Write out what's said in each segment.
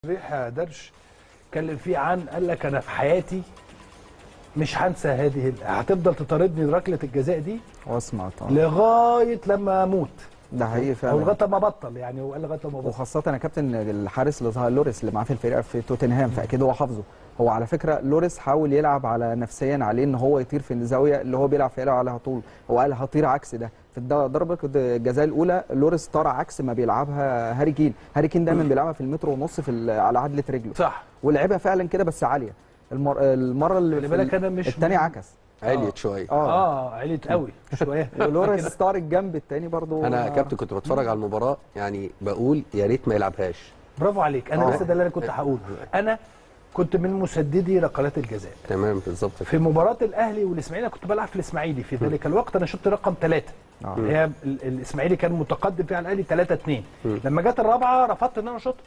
ريح درش اتكلم فيه عن قال لك انا في حياتي مش هنسى هذه ال- هتفضل تطاردني ركله الجزاء دي واسمع طبعا لغايه لما اموت ده حقيقي او فعلا لغايه ما ابطل يعني هو قال لغايه ما ابطل وخاصة يا كابتن الحارس اللي ظهر لوريس اللي معاه في الفرقة في توتنهام فأكيد هو حافظه هو على فكرة لوريس حاول يلعب على نفسيا عليه ان هو يطير في الزاوية اللي هو بيلعب فيها عليها طول هو قال هطير عكس ده في الد- ضربة الجزاء الأولى لوريس طار عكس ما بيلعبها هاري كين هاري كين دايما بيلعبها في المتر ونص في ال- على عدلة رجله صح ولعبها فعلا كده بس عالية المر... المرة اللي خلي في بالك ال- انا مش التاني عكس عليت شويه اه اه عليت قوي شويه ولوريس طار الجنب التاني برضو انا آه. كابتن كنت بتفرج على المباراه يعني بقول يا ريت ما يلعبهاش برافو عليك انا آه. بس ده اللي انا كنت هقوله انا كنت من مسددي ركلات الجزاء تمام بالظبط في مباراه الاهلي والاسماعيلي أنا كنت بلعب في الاسماعيلي في ذلك الوقت انا شفت رقم ثلاثه آه. هي ال- الاسماعيلي كان متقدم فيها على الاهلي 3 2 لما جت الرابعه رفضت ان انا اشوطها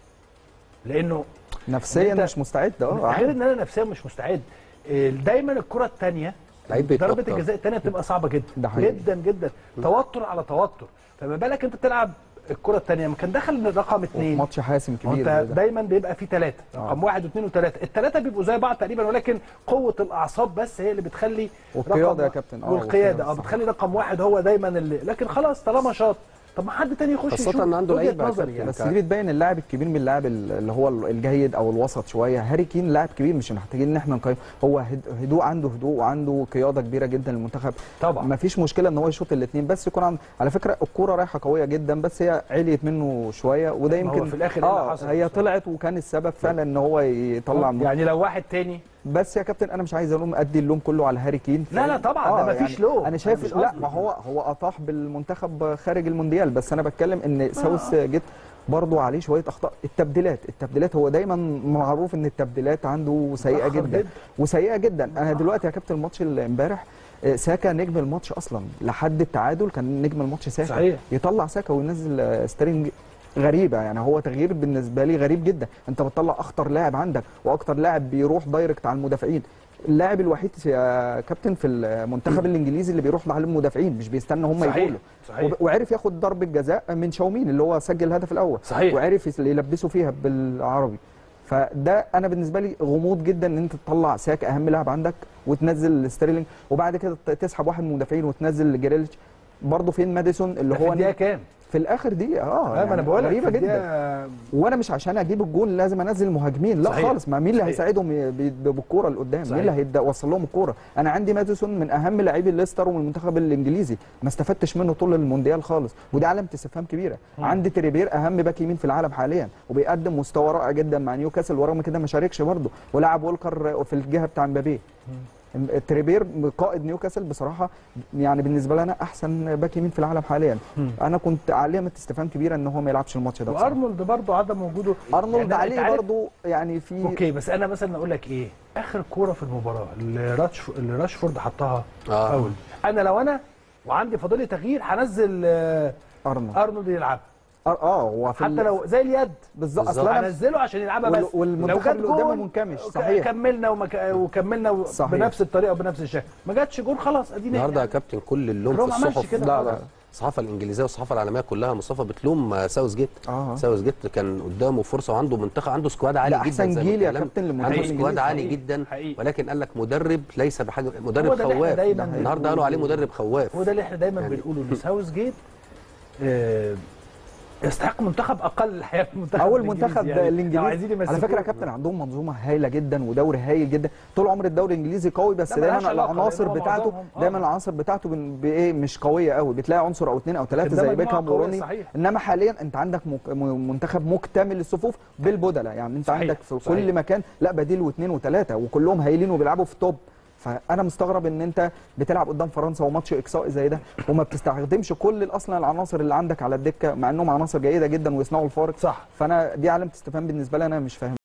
لانه نفسيا أنت- مش مستعد اه غير عادي. ان انا نفسيا مش مستعد إيه، دايما الكره الثانيه لعيب ضربه بيتوتر. الجزاء الثانيه بتبقى صعبه جدا ده حقيقي. جدا جدا توتر على توتر فما بالك انت تلعب الكره الثانيه ما كان دخل رقم وفي اثنين ماتش حاسم كبير انت زي ده. دايما بيبقى في ثلاثه رقم آه. واحد واثنين وثلاثه الثلاثه بيبقوا زي بعض تقريبا ولكن قوه الاعصاب بس هي اللي بتخلي والقيادة رقم- يا كابتن. آه، والقياده والقيادة، اه صح. بتخلي رقم واحد هو دايما اللي لكن خلاص طالما شاط طب ما حد تاني يخش خاصة يشوف إن عنده وجهة لعيبة يا نظري كابتن. يعني بس دي بتبين اللاعب الكبير من اللاعب اللي هو الجيد او الوسط شويه هاري كين لاعب كبير مش محتاجين ان احنا نقيم هو هد- هدوء عنده هدوء وعنده قياده كبيره جدا للمنتخب طبعا. ما فيش مشكله ان هو يشوط الاثنين بس يكون عند على فكره الكوره رايحه قويه جدا بس هي عليت منه شويه وده ما هو يمكن في الآخر إيه اللي اه حصل هي بصراحة؟ طلعت وكان السبب فعلا ان هو يطلع من يعني لو واحد تاني بس يا كابتن انا مش عايز الوم ادي اللوم كله على هاري كين لا، لا، طبعاً، ده مفيش لوم. انا أنا شايف مش لا قصدي. ما هو هو اطاح بالمنتخب خارج المونديال بس انا بتكلم ان ساوث جيت برضه عليه شويه اخطاء التبديلات التبديلات هو دايما معروف ان التبديلات عنده سيئه متأخر جدا جدا. وسيئه جدا انا دلوقتي يا كابتن الماتش اللي امبارح آه، ساكا نجم الماتش اصلا لحد التعادل كان نجم الماتش ساكا صحيح. يطلع ساكا وينزل آه، ستيرنج غريبه يعني هو تغيير بالنسبه لي غريب جدا انت بتطلع اخطر لاعب عندك واكتر لاعب بيروح دايركت على المدافعين اللاعب الوحيد يا كابتن في المنتخب الانجليزي اللي بيروح على المدافعين مش بيستنى هم صحيح، يقولوا صحيح. وب- وعرف ياخد ضربه جزاء من شاومين اللي هو سجل الهدف الاول صحيح. وعرف يس- يلبسه فيها بالعربي فده انا بالنسبه لي غموض جدا ان انت تطلع ساك اهم لاعب عندك وتنزل ستيرلينج وبعد كده ت- تسحب واحد من المدافعين وتنزل جريليتش برضه فين ماديسون اللي ده في هو الدقيقه كام؟ في الاخر دي اه اه ما انا بقول لك غريبه في جدا الدقيقة- وانا مش عشان اجيب الجول لازم انزل المهاجمين لا صحيح. خالص ما مين اللي صحيح. هيساعدهم ي- ب- بالكوره اللي قدام صحيح. مين اللي هيوصل لهم الكوره انا عندي ماديسون من اهم لاعبي الليستر ومن المنتخب الانجليزي ما استفدتش منه طول المونديال خالص ودي علامه استفهام كبيره عندي تريبير اهم باك يمين في العالم حاليا وبيقدم مستوى رائع جدا مع نيوكاسل ورغم كده ما شاركش برضه ولعب وولكر في الجهه بتاع مبابي تريبير قائد نيوكاسل بصراحه يعني بالنسبه لنا احسن باك يمين في العالم حاليا انا كنت علامه استفهام كبيره ان هو ما يلعبش الماتش ده بصراحة. وارنولد برضه عدم وجوده ارنولد يعني عليه أنت عارف- برضه يعني في اوكي بس انا مثلا اقول لك ايه اخر كوره في المباراه اللي راتش اللي راشفورد حطها آه. فاول انا لو انا وعندي فاضلي تغيير هنزل آه، ارنولد ارنولد يلعب اه آه، هو في حتى ال- لو زي اليد بالظبط بالظبط. اصل انا هنزله عشان يلعبها وال- بس والمنتخب لو جت اللي قدامه جول، منكمش، ك- صحيح. كملنا ومك... وكملنا و- صحيح. بنفس الطريقه وبنفس الشكل ما جاتش جول خلاص ادينا النهارده يا يعني. كابتن كل اللوم هو في ما عملش الصحف كده لا، خالص. لا. الصحافه الانجليزيه والصحافه العالميه كلها مصطفى بتلوم آه، ساوث جيت آه. ساوث جيت كان قدامه فرصه وعنده منتخب عنده سكواد عالي ده جدا أحسن زي ما جيل يا اتكلمت. كابتن للمنتخب عنده الإنجليزي. سكواد عالي حقيقي. جدا حقيقي. ولكن قال لك مدرب ليس بحاجه هو مدرب ده اللي إحنا خواف دايماً النهارده قالوا عليه مدرب خواف هو ده اللي احنا دايما يعني- بنقوله ان ساوث جيت آه، يستحق منتخب اقل الحقيقه من المنتخب او الإنجليزي المنتخب يعني. الانجليزي لو عايزين على يمسكوه. فكره يا كابتن عندهم منظومه هايله جدا ودوري هايل جدا طول عمر الدوري الانجليزي قوي بس لا، ملهاش دايما علاقة، العناصر لأن هو بتاعته معظمهم- آه. دايما العناصر بتاعته بن- بايه مش قويه قوي بتلاقي عنصر او اثنين او ثلاثه ده زي مجموعة بيكهام قوية، وروني صحيح. انما حاليا انت عندك مك- م- منتخب مكتمل الصفوف بالبدلاء يعني انت صحيح، عندك في صحيح. كل مكان لا بديل واثنين وثلاثه وكلهم هايلين وبيلعبوا في توب فانا مستغرب ان انت بتلعب قدام فرنسا وماتش اقصائي زي ده وما بتستخدمش كل اصلا العناصر اللي عندك على الدكه مع انهم عناصر جيده جدا ويصنعوا الفارق صح فانا دي علامه استفهام بالنسبه لي انا مش فاهم